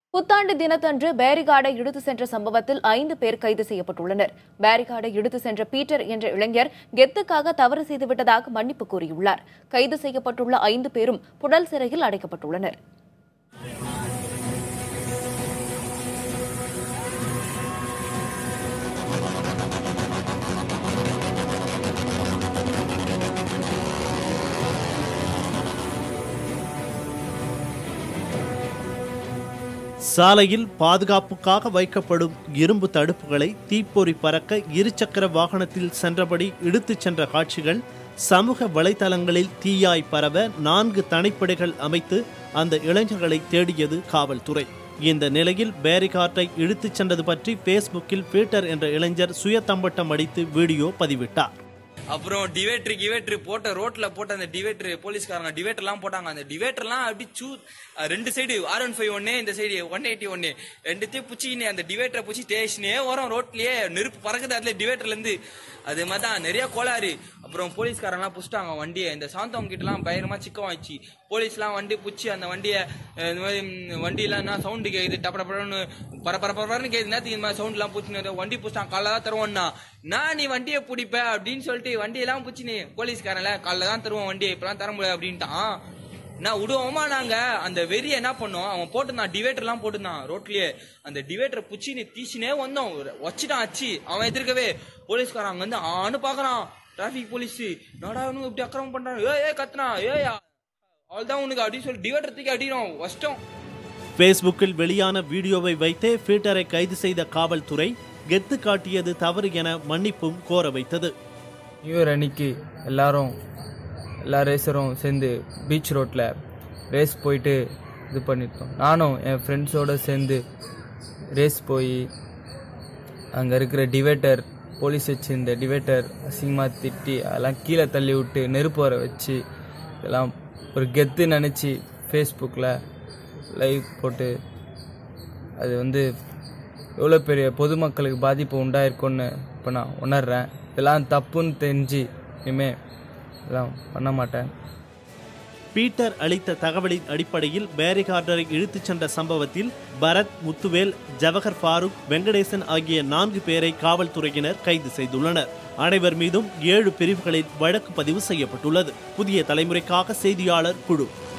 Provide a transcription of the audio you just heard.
புத்தாண்டு தினத்தன்று பேரிகார்டை இழுத்து சென்ற சம்பவத்தில் ஐந்து பேர் கைது செய்யப்பட்டுள்ளனர் பேரிகார்டை இழுத்து சென்ற பீட்டர் என்ற இளைஞர் கெத்துக்காக தவறு செய்துவிட்டதாக மன்னிப்பு கூறியுள்ளார் கைது செய்யப்பட்டுள்ள ஐந்து பேரும் புழல் சிறையில் அடைக்கப்பட்டுள்ளனர் சாலையில் பாதுகாப்புக்காக வைக்கப்படும் இரும்பு தடுப்புகளை தீப்பொறி பறக்க இருசக்கர வாகனத்தில் சென்றபடி இழுத்துச் சென்ற காட்சிகள் சமூக வலைதளங்களில் தீயாய் பரவ நான்கு தனிப்படைகள் அமைத்து அந்த இளைஞர்களை தேடியது காவல்துறை இந்த நிலையில் பேரிகார்டை இழுத்துச் சென்றது பற்றி ஃபேஸ்புக்கில் பீட்டர் என்ற இளைஞர் சுயத்தம்பட்டம் அடித்து வீடியோ பதிவிட்டார் அப்புறம் டிவேட்டர் கிவேட்டர் போட்ட ரோட்ல போட்ட அந்த டிவேட்டர் போலீஸ்காரங்க டிவேட்டர் எல்லாம் போட்டாங்க அந்த டிவேட்டர் எல்லாம் அப்படி சூ அஹ் ரெண்டு சைடு ஆர் ஒன் ஃபைவ் ஒன்னு இந்த சைடு ஒன் எயிட்டி ஒன்னு ரெண்டுத்தையும் புச்சிக்கினே அந்த டிவேட்டரை புச்சி ஸ்டேஷனே வரும் ரோட்லயே நெருப்பு பறக்குது அதுல டிவேட்டர்ல இருந்து அது மாதிரி தான் நிறைய கோளாறு அப்புறம் போலீஸ்காரங்களாம் புடிச்சிட்டாங்க வண்டியை இந்த சாந்தவங்க கிட்ட எல்லாம் பயங்கரமா சிக்கம் ஆயிடுச்சு போலீஸ்லாம் வண்டி புடிச்சு அந்த வண்டியை அஹ் இந்த மாதிரி ம், வண்டியெல்லாம் என்ன சவுண்டு கேக்குது டப்ப டப்படன்னு பர பர பரன்னு கேக்குது நேரத்துக்கு இந்த மாதிரி சவுண்ட் எல்லாம் புடிச்சு வண்டி புடிச்சிட்டான் காலைல தான் தருவோம்னா நான் நீ வண்டியை பிடிப்ப அப்படின்னு சொல்லிட்டு வண்டியெல்லாம் புடிச்சு நீ போலீஸ்காரன்ல காலைல தான் தருவோம் வண்டியை இப்பெல்லாம் தர முடியாது அப்படின்ட்டான் நான் விடுவோமா நாங்க அந்த வெறி என்ன பண்ணோம் அவன் போட்டுருந்தான் டிவேட்டர் எல்லாம் போட்டுருந்தான் ரோட்லயே அந்த டிவேட்டரை புச்சி நீ தீச்சினே வந்தோம் வச்சுட்டான் அச்சு அவன் எதிர்க்கவே போலீஸ்காரன் அங்க வந்து ஆன்னு பாக்குறான் டிராபிக் போலீஸ் நாடா இவனுங்க இப்படி அக்கிரமம் பண்றான் ஏ ஏ கத்துனா ஏயா அவள்தான் உனக்கு அப்படின்னு சொல்லி டிவேட்டர் தூக்கி அடிக்கிறோம் கஷ்டம் ஃபேஸ்புக்கில் வெளியான வீடியோவை வைத்தே பீட்டரை கைது செய்த காவல்துறை கெத்து காட்டியது தவறு என மன்னிப்பும் கோர வைத்தது நியூ இயர் அன்னைக்கு எல்லாரும் எல்லா ரேசரும் சேர்ந்து பீச் ரோட்டில் ரேஸ் போயிட்டு இது பண்ணியிருக்கோம் நானும் என் ஃப்ரெண்ட்ஸோடு சேர்ந்து ரேஸ் போய் அங்கே இருக்கிற டிவேட்டர் போலீஸ் வச்சிருந்த டிவேட்டர் அசிங்கமாக திட்டி அதெல்லாம் கீழே தள்ளி விட்டு நெருப்பு வர வச்சு இதெல்லாம் ஒரு கெத்து நினச்சி ஃபேஸ்புக்கில் லைவ் போட்டு அது வந்து எவ்வளோ பெரிய பொதுமக்களுக்கு பாதிப்பு உண்டாயிருக்கும்னு இப்போ நான் உணர்றேன் இதெல்லாம் தப்புன்னு தெரிஞ்சு இனிமே இதெல்லாம் பண்ண மாட்டேன் பீட்டர் அளித்த தகவலின் அடிப்படையில் பேரிகார்டரை இழுத்துச் சென்ற சம்பவத்தில் பரத் முத்துவேல் ஜவஹர் ஃபாரூக் வெங்கடேசன் ஆகிய நான்கு பேரை காவல்துறையினர் கைது செய்துள்ளனர் அனைவர் மீதும் ஏழு பிரிவுகளில் வழக்கு பதிவு செய்யப்பட்டுள்ளது புதிய தலைமுறைக்காக செய்தியாளர் குழு